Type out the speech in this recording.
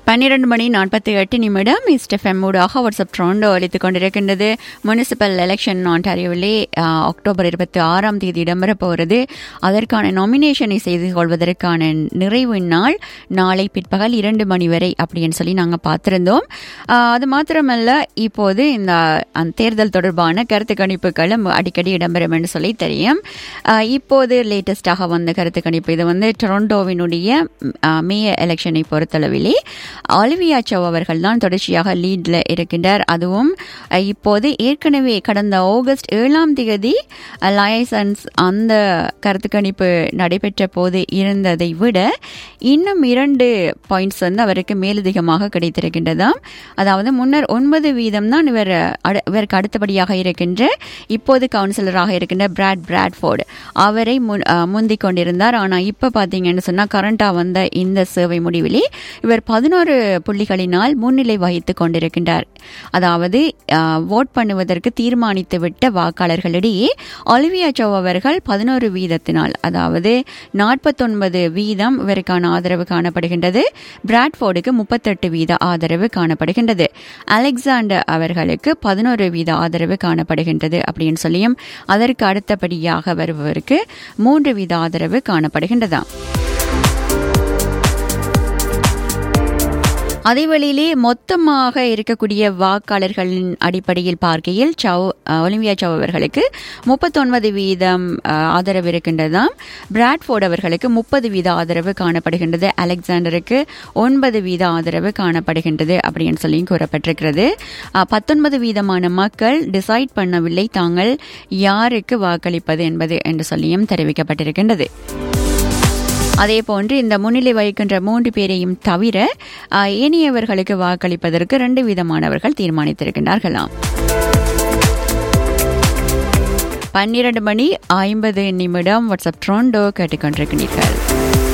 பன்னிரண்டு மணி நாற்பத்தி எட்டு நிமிடம் இஸ்டெஃப்எம் ஊடாக வாட்ஸ்அப் ட்ரோண்டோ அளித்துக் கொண்டிருக்கின்றது முனிசிபல் எலெக்ஷன் ஆண்டாரியோவிலே அஹ், அக்டோபர் இருபத்தி ஆறாம் தேதி இடம்பெறப் போகிறது அதற்கான நாமினேஷனை செய்து கொள்வதற்கான நிறைவு நாள் நாளை பிற்பகல் இரண்டு மணி வரை அப்படின்னு சொல்லி நாங்கள் பார்த்திருந்தோம் அஹ், அது மாத்திரமல்ல இப்போது இந்த அந்த தேர்தல் தொடர்பான கருத்து கணிப்புகளும் அடிக்கடி இடம்பெறும் என்று சொல்லி தெரியும் அஹ், இப்போது லேட்டஸ்டாக வந்த கருத்து கணிப்பு இது வந்து டொரண்டோவினுடைய அஹ், மேயர் எலெக்ஷனை பொறுத்தளவிலே ஆலிவியா சவ் அவர்கள் தான் தொடர்ச்சியாக லீட்ல இருக்கின்றார் அதுவும் அஹ், இப்போது ஏற்கனவே கடந்த ஆகஸ்ட் ஏழாம் தேதி லைசன்ஸ் அந்த கருத்து கணிப்பு நடைபெற்ற போது இருந்ததை விட இன்னும் இரண்டு பாயிண்ட்ஸ் வந்து அவருக்கு மேலதிகமாக கிடைத்திருக்கின்றதாம் அதாவது முன்னர் ஒன்பது வீதம் தான் இவர் அடு- இவருக்கு அடுத்தபடியாக இருக்கின்ற இப்போது கவுன்சிலராக இருக்கின்ற பிராட் பிராட்ஃபோர்டு அவரை முன்- அஹ், முந்திக் கொண்டிருந்தார் ஆனால் இப்போ பார்த்தீங்கன்னு சொன்னால் கரண்டாக வந்த இந்த சேவை முடிவிலே இவர் பதினோரு புள்ளிகளினால் முன்னிலை வகித்துக் கொண்டிருக்கின்றார் அதாவது அஹ், ஓட் பண்ணுவதற்கு தீர்மானித்து விட்ட வாக்காளர்களிடையே ஒலிவியா சோ அவர்கள் பதினோரு வீதத்தினால் அதாவது நாற்பத்தொன்பது வீதம் இவருக்கான ஆதரவு காணப்படுகின்றது பிராட்ஃபோர்டுக்கு முப்பத்தெட்டு வீத ஆதரவு காணப்படுகின்றது அலெக்சாண்டர் அவர்களுக்கு பதினோரு வீத ஆதரவு காணப்படுகின்றது அப்படின்னு சொல்லியும் அதற்கு அடுத்தபடியாக வருபவருக்கு மூன்று வீத ஆதரவு காணப்படுகின்றதாம் அதே வழியிலே மொத்தமாக இருக்கக்கூடிய வாக்காளர்களின் அடிப்படையில் பார்க்கையில் சவ் அஹ், ஒலிம்பியா சவ் அவர்களுக்கு முப்பத்தொன்பது வீதம் அஹ், ஆதரவு இருக்கின்றதாம் பிராட்ஃபோர்ட் அவர்களுக்கு முப்பது வீத ஆதரவு காணப்படுகின்றது அலெக்சாண்டருக்கு ஒன்பது வீத ஆதரவு காணப்படுகின்றது அப்படின்னு சொல்லி கூறப்பட்டிருக்கிறது அஹ், பத்தொன்பது வீதமான மக்கள் டிசைட் பண்ணவில்லை தாங்கள் யாருக்கு வாக்களிப்பது என்பது என்று சொல்லியும் தெரிவிக்கப்பட்டிருக்கின்றது அதே போன்று இந்த முன்னிலை வகிக்கின்ற மூன்று பேரையும் தவிர ஆஹ், ஏனையவர்களுக்கு வாக்களிப்பதற்கு ரெண்டு விதமானவர்கள் தீர்மானித்திருக்கின்றார்களாம் பன்னிரண்டு மணி ஐம்பது நிமிடம் வாட்ஸ்அப் ட்ரோண்டோ கேட்டுக்கொண்டிருக்கிறீர்கள்